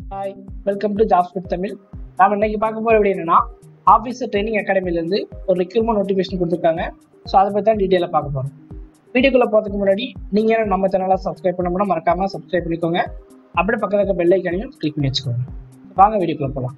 hi welcome to jobs with Tamil நாம இன்னைக்கு பார்க்க போகிற வீடியோ என்னன்னா ஆஃபீஸர் ட்ரைனிங் அகாடமிலேருந்து ஒரு ரெக்யூர்மெண்ட் நோட்டிஃபிகேஷன் கொடுத்துருக்காங்க ஸோ அதை பற்றி தான் டீட்டெயிலாக பார்க்க போகிறோம் வீடியோக்குள்ளே போகிறதுக்கு முன்னாடி நீங்கள் நம்ம சேனலை சப்ஸ்கிரைப் பண்ண மறக்காமல் சப்ஸ்கிரைப் பண்ணிக்கோங்க அப்படியே பக்கத்தில் இருக்க பெல் ஐக்கானையும் கிளிக் பண்ணி வச்சுக்கோங்க வாங்க வீடியோக்குள்ளே போகலாம்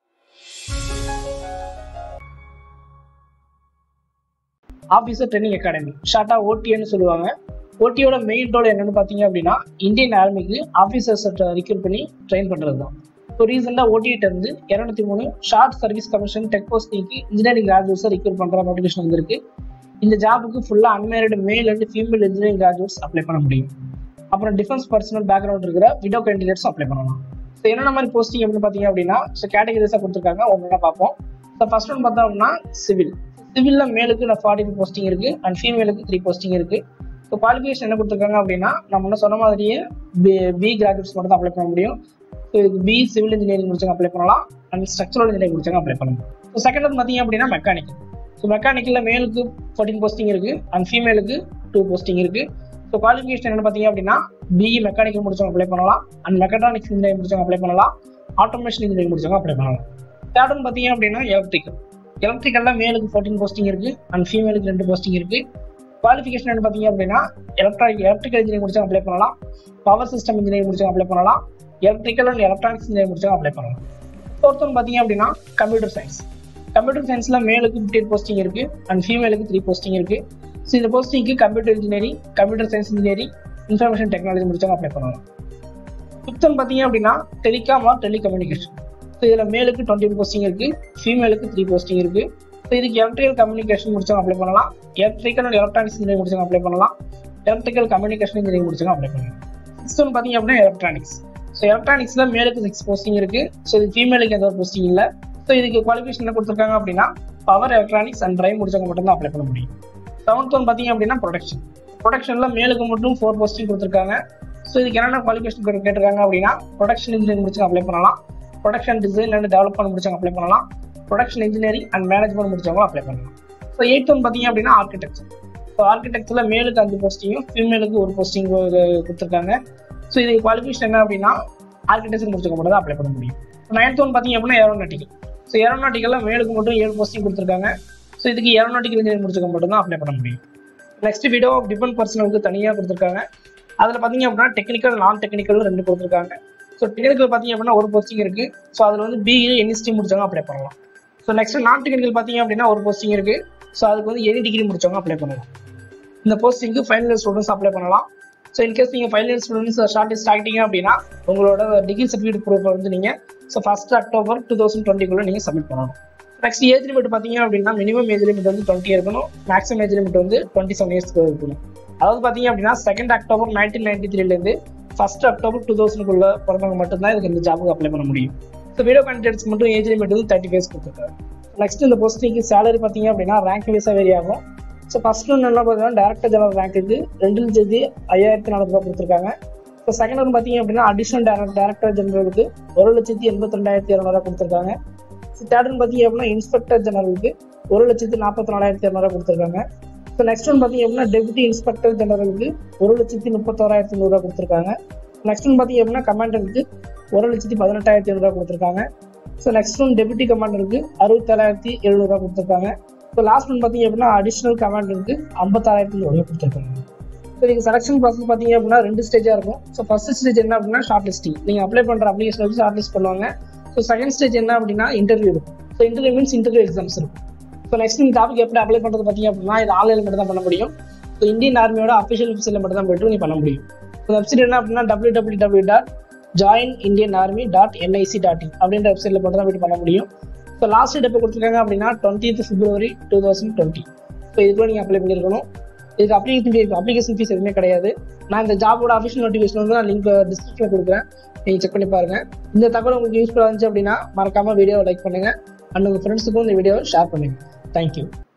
ஆஃபீஸர் ட்ரைனிங் அகாடமி ஷார்ட்டாக ஓடிஏன்னு சொல்லுவாங்க ஓடியோட மெயின் ரோல் என்னன்னு பார்த்தீங்க அப்படின்னா இந்தியன் ஆர்மிக்கு ஆஃபீஸர்ஸ் ரிக்ரூட் பண்ணி ட்ரெயின் பண்ணுறது தான் இப்போ ரீசெண்டாக ஓடிட்டு இருந்து இரநூத்தி மூணு ஷார்ட் சர்வீஸ் கமிஷன் டெக் போஸ்டிங்க்கு இன்ஜினியரிங் கிராஜுவேட்ஸை ரிக்ரூட் பண்ணுற நோட்டிஃபிகேஷன் வந்திருக்கு இந்த ஜாபுக்கு ஃபுல்லாக unmarried male and female engineering graduates apply பண்ண முடியும் அப்புறம் டிஃபென்ஸ் பர்சனல் பேக்ரவுண்ட் இருக்கிற விடோ கேண்டிடேட்ஸும் அப்ளை பண்ணலாம் ஸோ என்னென்ன மாதிரி போஸ்டிங் அப்படின்னு பார்த்தீங்க அப்படின்னா ஸோ கேட்டகரிஸாக கொடுத்துருக்காங்க ஒன்று பார்ப்போம் ஸோ ஃபர்ஸ்ட் ஒன் பார்த்தோம் அப்படின்னா சிவில் சிவிலில் மேலுக்கு நான் ஃபார்ட்டி போஸ்டிங் இருக்குது அண்ட் ஃபீமேலுக்கு த்ரீ போஸ்டிங் இருக்குது ஸோ குவாலிஃபிகேஷன் என்ன கொடுத்துருக்காங்க அப்படின்னா நம்ம முன்ன சொன்ன மாதிரியே பி பி கிராஜுவேட்ஸ் மட்டும் தான் அப்ளை பண்ண முடியும் ஸோ இதுக்கு பி சிவில் இன்ஜினியரிங் முடிச்சவங்க அப்ளை பண்ணலாம் அண்ட் ஸ்ட்ரக்சரல் இன்ஜினியரிங் முடிச்சவங்க அப்ளை பண்ணலாம் ஸோ செகண்ட் வந்து பார்த்தீங்க அப்படின்னா மெக்கானிக்கல் ஸோ மெக்கானிக்கலில் மேலுக்கு ஃபோர்டீன் போஸ்டிங் இருக்குது அண்ட் ஃபீமேலுக்கு டூ போஸ்டிங் இருக்குது ஸோ குவாலிஃபிகேஷன் என்ன பார்த்தீங்க அப்படின்னா பிஇ மெக்கானிக்கல் முடிச்சவங்க அப்ளை பண்ணலாம் அண்ட் மெக்கட்ரானிக்ஸ் இன்ஜினியரிங் முடிச்சவங்க அப்ளை பண்ணலாம் ஆட்டோமேஷன் இன்ஜினியரிங் முடிச்சவங்க அப்ளை பண்ணலாம் தேர்ட் ஒன் பார்த்தீங்க அப்படின்னா எலக்ட்ரிக்கல் எலக்ட்ரிக்கல்ல மேலுக்கு ஃபோர்டீன் போஸ்டிங் இருக்கு அண்ட் ஃபீமேலுக்கு ரெண்டு போஸ்டிங் இருக்கு குவாலிஃபிகேஷன் என்ன பார்த்தீங்க அப்படின்னா எலக்ட்ரானிக் எலக்ட்ரிக்கல் இன்ஜினியரிங் முடிச்சவங்க அப்ளை பண்ணலாம் பவர் சிஸ்டம் இன்ஜினியரிங் முடிச்சவங்க அப்ளை பண்ணலாம் எலக்ட்ரிக்கல் அண்ட் எலக்ட்ரானிக்ஸ் இன்ஜினியரிங் முடிச்சவங்க அப்ளை பண்ணலாம் ஃபோர்த் ஒன் பார்த்தீங்க அப்படின்னா கம்ப்யூட்டர் சயின்ஸ் கம்ப்யூட்டர் சயின்ஸ்ல மேலுக்கு ஃபிஃப்டீன் போஸ்டிங் இருக்கு அண்ட் ஃபீமேலுக்கு த்ரீ போஸ்டிங் இருக்கு ஸோ இந்த போஸ்டிங்க்கு computer engineering computer science engineering information technology முடிச்சவங்க அப்ளை பண்ணலாம் ஃபிஃப்த் ஒன் பார்த்தீங்க அப்படின்னா டெலிகாம் ஆர் டெலிகம்யூனிகேஷன் ஸோ இதில் மேலுக்கு டுவெண்ட்டி போஸ்டிங் இருக்கு ஃபீமேலுக்கு த்ரீ போஸ்டிங் இருக்கு ஸோ இதுக்கு எலக்ட்ரிக்கல் கம்யூனிகேஷன் முடிச்சவங்க அப்ளை பண்ணலாம் எலக்ட்ரிக்கல் அண்ட் எலக்ட்ரானிக்ஸ் இன்ஜினியரிங் முடிச்சவங்க அப்ளை பண்ணலாம் எலக்ட்ரிக்கல் கம்யூனிகேஷன் இன்ஜினியரிங் முடிச்சவங்க அப்ளை பண்ணலாம் சிக்ஸ்த் ஒன் பார்த்தீங்க அப்படின்னா எலக்ட்ரானிக்ஸ் ஸோ எலக்ட்ரானிக்ஸ்ல மேலுக்கு சிக்ஸ் போஸ்டிங் இருக்கு ஸோ இது ஃபீமேலுக்கு எந்த ஒரு போஸ்டிங் இல்லை ஸோ இதுக்கு குவாலிஃபிகேஷன் என்ன கொடுத்துருக்காங்க அப்படின்னா பவர் எலக்ட்ரானிக்ஸ் அண்ட் டிரைவ் முடிச்சவங்க மட்டும் தான் அப்ளை பண்ண முடியும் செவன்த் ஒன் பார்த்தீங்க அப்படின்னா ப்ரொடக்ஷன் ப்ரொடக்ஷன்ல மேலுக்கு மட்டும் ஃபோர் போஸ்டிங் கொடுத்துருக்காங்க ஸோ இதுக்கு என்னென்ன குவாலிஃபிகேஷன் கேட்டிருக்காங்க அப்படின்னா ப்ரொடக்ஷன் இன்ஜினியரிங் முடிச்சவங்க அப்ளை பண்ணலாம் ப்ரொடக்ஷன் டிசைன் அண்ட் டெவலப்மெண்ட் முடிச்சவங்க அப்ளை பண்ணலாம் ப்ரொடக்ஷன் இன்ஜினியரிங் அண்ட் மேனேஜ்மெண்ட் முடிச்சவங்க அப்ளை பண்ணலாம் ஸோ எயித் ஒன் பார்த்தீங்க அப்படின்னா ஆர்கிடெக்சர் ஸோ ஆர்கிடெக்சர்ல மேலுக்கு அஞ்சு போஸ்டிங்கும் ஃபீமேலுக்கு ஒரு போஸ்டிங் கொடுத்துருக்காங்க ஸோ இதுக்கு குவாலிஃபிகேஷன் என்ன அப்படின்னா ஆர்கிடெக்சர் முடிச்சவங்க மட்டும் தான் அப்ளை பண்ண முடியும் நைன்த் ஒன் பார்த்தீங்க அப்படின்னா ஏரோநாட்டிக்கல் ஸோ ஏரோநாட்டிக்கல்ல மேலுக்கு மட்டும் ஏழு போஸ்டிங் கொடுத்துருக்காங்க ஸோ இதுக்கு ஏரோநாட்டிக்கல் இன்ஜினியரிங் முடிச்சவங்க மட்டும் தான் அப்ளை பண்ண முடியும் நெக்ஸ்ட் வீடியோ டிஃபென்ட் பர்சனலுக்கு தனியாக கொடுத்துருக்காங்க அதில் பார்த்தீங்க அப்படின்னா டெக்னிக்கல் நான் டெக்னிக்கல் ரெண்டு கொடுத்துருக்காங்க ஸோ டெக்னிக்கல் பார்த்தீங்க அப்படின்னா ஒரு போஸ்டிங் இருக்கு ஸோ அதில் வந்து பிஇ என்எஸ்டி முடிச்சவங்க அப்ளை பண்ணலாம் ஸோ நெக்ஸ்ட் நான் டெக்னிக்கல் பார்த்தீங்க அப்படின்னா ஒரு போஸ்டிங் இருக்கு ஸோ அதுக்கு வந்து எனி டிகிரி முடிச்சவங்க அப்ளை பண்ணலாம் இந்த போஸ்டிங்க்கு ஃபைனல் இயர் ஸ்டூடெண்ட்ஸ் அப்ளை பண்ணலாம் ஸோ இன்கேஸ் நீங்கள் final year students short list ஆகிட்டீங்க அப்படின்னா உங்களோட டிகிரி சர்டிஃபிகேட் ப்ரூஃப் வந்து நீங்கள் so first October two thousand டுவெண்ட்டிக்குள்ளே நீங்கள் சப்மிட் பண்ணணும் நெக்ஸ்ட் ஏஜ் லிமிட் பார்த்தீங்க அப்படின்னா மினிமம் ஏஜ் லிமிட் வந்து டுவெண்ட்டி இருக்கணும் மேக்ஸிமம் ஏஜ் லிமிட் வந்து டுவெண்ட்டி செவன் இயர்ஸ்க்கு இருக்கணும் அதாவது பார்த்தீங்க அப்படின்னா செகண்ட் அக்டோபர் நைன்டீன் நைன்டி த்ரீலேருந்து ஃபர்ஸ்ட் அக்டோபர் டூ தௌசண்ட்குள்ள பிறந்தவங்க மட்டும்தான் இதுக்கு இந்த ஜாபுக்கு அப்ளை பண்ண முடியும் ஸோ வீடியோ கேண்டிடேட்ஸ் மட்டும் ஏஜ் லிமிட் வந்து தேர்ட்டி ஃபேஸ் கொடுத்துருக்காரு நெக்ஸ்ட் இந்த போஸ்டிங்க்கு சேலரி பார்த்தீங்க அப்படின்னா ரேங்க் வைஸாக வேரி ஆகும் ஸோ ஃபர்ஸ்ட் ஒன்று என்ன பார்த்தீங்கன்னா டேரக்டர் ஜெனரல் ரேங்க்குக்கு ரெண்டு லட்சத்தி ஐயாயிரத்தி நானூறு ரூபாய் கொடுத்துருக்காங்க ஸோ செகண்ட் ஒன் பார்த்தீங்க அப்படின்னா அடிஷனல் டேரக்டர் ஜெனரலுக்கு ஒரு லட்சத்தி எண்பத்தி ரெண்டாயிரத்தி இரநூறுவா கொடுத்துருக்காங்க ஸோ தேர்ட் ஒன் பார்த்தீங்க அப்படின்னா இன்ஸ்பெக்டர் ஜெனரலுக்கு ஒரு லட்சத்தி நாற்பத்தி நாலாயிரத்தி இரநூறுவா கொடுத்துருக்காங்க ஸோ நெக்ஸ்ட் ஒன் பார்த்தீங்க அப்படின்னா டெபுட்டி இன்ஸ்பெக்டர் ஜெனரலுக்கு ஒரு லட்சத்தி முப்பத்தோராயிரத்தி நூறுரூவா கொடுத்துருக்காங்க நெக்ஸ்ட் ஒன் பார்த்தீங்க அப்படின்னா கமாண்டருக்கு ஒரு லட்சத்தி பதினெட்டாயிரத்தி எழுநூறுவா கொடுத்துருக்காங்க ஸோ நெக்ஸ்ட் ஒன் டெபுட்டி கமாண்டருக்கு அறுபத்தேழாயிரத்தி எழுநூறுவா கொடுத்துருக்காங்க ஸோ லாஸ்ட் ஒன் பார்த்தீங்க அப்படின்னா அடிஷனல் கமாண்டருக்கு ஐம்பத்தாறாயிரத்தி நூறுவா கொடுத்துருக்காங்க ஸோ நீங்கள் செலக்ஷன் ப்ராசஸ் பார்த்தீங்க அப்படின்னா ரெண்டு ஸ்டேஜாக இருக்கும் ஸோ ஃபர்ஸ்ட் ஸ்டேஜ் என்ன அப்படின்னா ஷார்ட் லிஸ்டிங் நீங்கள் அப்ளை பண்ணுற அப்ளிகேஷன் வச்சு ஷார்ட் லிஸ்ட் பண்ணுவாங்க ஸோ செகண்ட் ஸ்டேஜ் என்ன அப்படின்னா இன்டர்வியூ இருக்கும் so interview means interview exams இருக்கும் ஸோ நெக்ஸ்ட் இந்த டாபிக் எப்படி அப்ளை பண்ணுறது பார்த்தீங்க அப்படின்னா இது ஆன்லைனில் மட்டும் தான் பண்ண முடியும் ஸோ இந்தியன் ஆர்மியோட அஃபிஷியல் வெப்சைட்டில் மட்டும் தான் போயிட்டு நீ பண்ண முடியும் ஸோ வெப்சைட் என்ன அப்படின்னா W W W dot join Indian army dot NIC dot in அப்படின்ற வெப்சைட்டில் மட்டும் தான் போயிட்டு பண்ண முடியும் ஸோ லாஸ்ட் டேட் எப்போ கொடுத்துருக்காங்க அப்படின்னா twenty February two thousand twenty so இதுக்குள்ள நீங்கள் அப்ளை பண்ணியிருக்கணும் இதுக்கு அப்ளிகேஷன் ஃபீஸ் அப்ளிகேஷன் ஃபீஸ் எதுவுமே கிடையாது நான் இந்த ஜாபோட அஃபிஷியல் நோட்டிஃபிகேஷன் வந்து நான் லிங்க் டிஸ்கிரிப்ஷனில் கொடுக்குறேன் நீங்கள் செக் பண்ணி பாருங்க இந்த தகவல் உங்களுக்கு யூஸ்ஃபுல்லாக இருந்துச்சு அப்படின்னா மறக்காம வீடியோவை லைக் பண்ணுங்க அண்ட் உங்கள் ஃப்ரெண்ட்ஸுக்கும் இந்த வீடியோவை ஷேர் பண்ணுங்க தேங்க்யூ